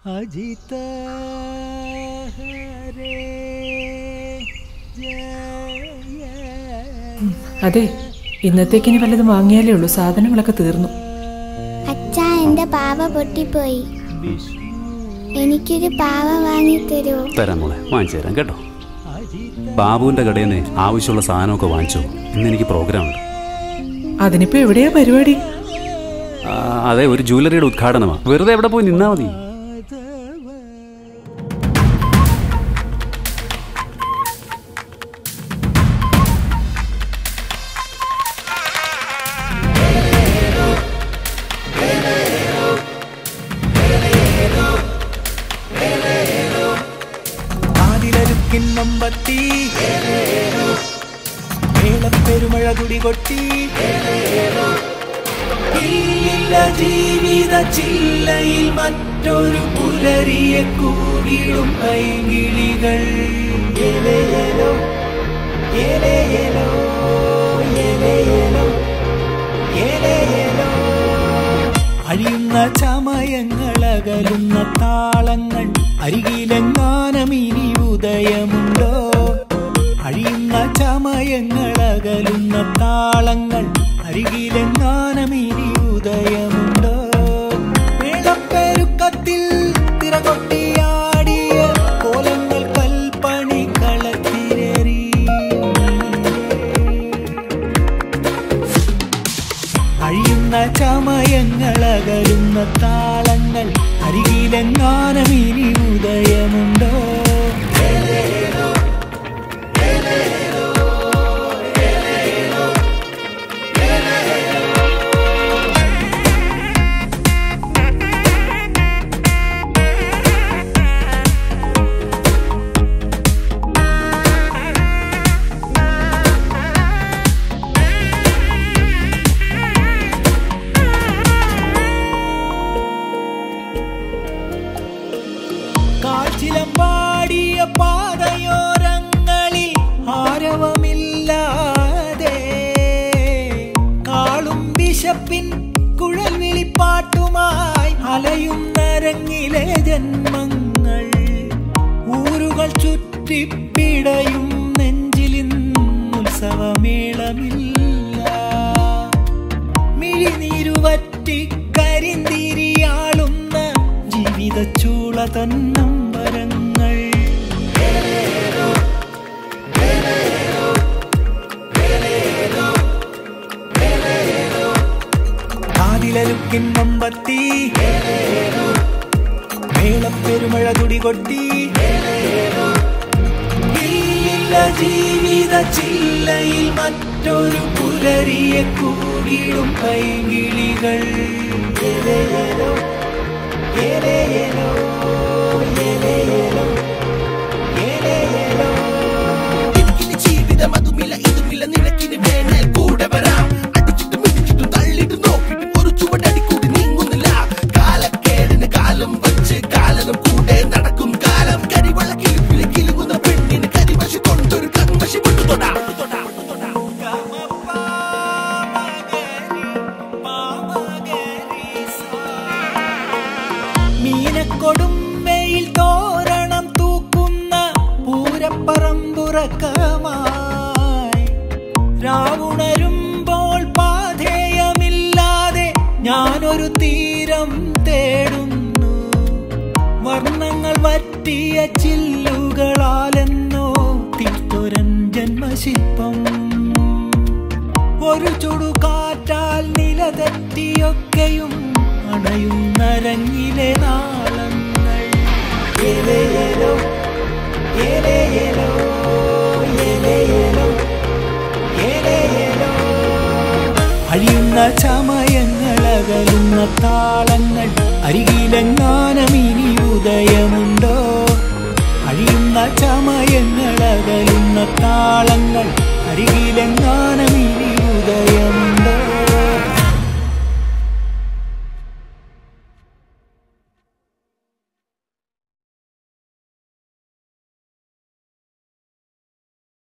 അജിത ഹരേ ജയ അതെ ഇന്നത്തേക്കിനി വല്ലതും വാങ്ങിയാലേ ഉള്ളൂ സാധനങ്ങളൊക്കെ തീർന്നു അച്ഛാ എന്റെ പാവ പൊട്ടിപ്പോയി എനിക്കൊരു പാവ വാങ്ങി തരുമോ തരാം മോളെ വാങ്ങിച്ചു തരാം കേട്ടോ ബാബുവിന്റെ കടയിൽ നിന്ന് ആവശ്യമുള്ള സാധനമൊക്കെ വാങ്ങിച്ചോ ഇന്ന് എനിക്ക് പ്രോഗ്രാം ഉണ്ട് അതിനിപ്പോ എവിടെയാ പരിപാടി ആ, അതെ ഒരു ജ്വല്ലറിയുടെ ഉദ്ഘാടനമാണ് വെറുതെ എവിടെ പോയി നിന്നാ മതി ആദിലരുക്കിൻ നമ്പത്തി മേളപ്പെരുമഴ തുടികൊട്ടി ഇല്ലില്ല ജീവിത ചില്ലയിൽ മറ്റൊരു പുലരിയെ കൂടിടും കൈകിളികൾ എലയലോ എലയലോ എലയലോ എലയലോ അഴിയുന്ന ചമയങ്ങളകലുന്ന താളങ്ങൾ അരികിലെങ്ങാനമിനി ഉദയമുണ്ടോ അഴിയുന്ന ചമയങ്ങളകലുന്ന താളങ്ങൾ അരികിലെങ്ങാനമിനി ഉദയമുണ്ടോ മേളപ്പെരുക്കത്തിൽ തിരകൊട്ടിയാടിയ കോലങ്ങൾ കൽപ്പണി കളത്തിരേറി അഴിയുന്ന ചമയങ്ങളകലുന്ന താളങ്ങൾ അരികിലെങ്ങാനമിനി ഉദയമുണ്ടോ കാച്ചിലമ്പാടിയ പാതയോരങ്ങളിൽ ആരവമില്ലാതെ കാളും ബിഷപ്പിൻ കുഴൽ വിളിപ്പാട്ടുമായി അലയുന്നരങ്ങിലെ ജന്മങ്ങൾ ഊരുകൾ ചുറ്റിപ്പിടയും നെഞ്ചിലിന്നുത്സവമേളമില്ല മിഴിനീരുവറ്റി കരിന്തിരിയാളുന്ന ജീവിത ചൂള തന്നമ്പരങ്ങൾ ആദിലരുക്കിൻ നമ്പത്തി മേളപ്പെരുമഴ തുടികൊട്ടി ഇല്ലില്ല ജീവിത ചില്ലയിൽ മറ്റൊരു പുലരിയെ കൂടിടും കൈകിളികൾ എലയലോ എലയലോ എലയലോ എലയലോ എനിക്കിനി ജീവിതം അതുമില്ല ഇതുമില്ല നിനക്കിനി വേണേൽ കൂടെ വരാം അടിച്ചിട്ടും ഇടിച്ചിട്ടും തള്ളിട്ടും നോക്കിട്ടും ഒരു ചുവടടി കൂടി നീങ്ങുന്നില്ല കാലക്കേടിന് കാലം വച്ച് കാലനും കൂടെ നടക്കും കാലം കരിവളക്കിൽ കിളികിലുങ്ങുന്ന പെണ്ണിന് കരിവശി കൊണ്ടൊരു കൺവശി വിട്ടു തൊടാ തൊടാ തൊടാ മീനക്കൊടുമ്പയിൽ തോരണം തൂക്കുന്ന പൂരപ്പറമ്പുറക്കമായി രാവുണരുമ്പോൾ പാധേയമില്ലാതെ ഞാനൊരു തീരം തേടുന്നു വർണ്ണങ്ങൾ വറ്റിയ ചില്ലുകളാലെന്നോ തീർത്തൊരൻ ജന്മശില്പം ഒരു ചുടുകാറ്റാൽ നിലതെറ്റിയൊക്കെയും അണയുന്നരങ്ങിലെ നാളങ്ങൾ എലയലോ എലയലോ എലയലോ എലയലോ അഴിയുന്ന ചമയങ്ങളകലുന്ന താളങ്ങൾ അരികിലെങ്ങാനമിനി ഉദയമുണ്ടോ അഴിയുന്ന ചമയങ്ങളകലുന്ന താളങ്ങൾ അരികിലെങ്ങാനമിനി ഉദയമുണ്ടോ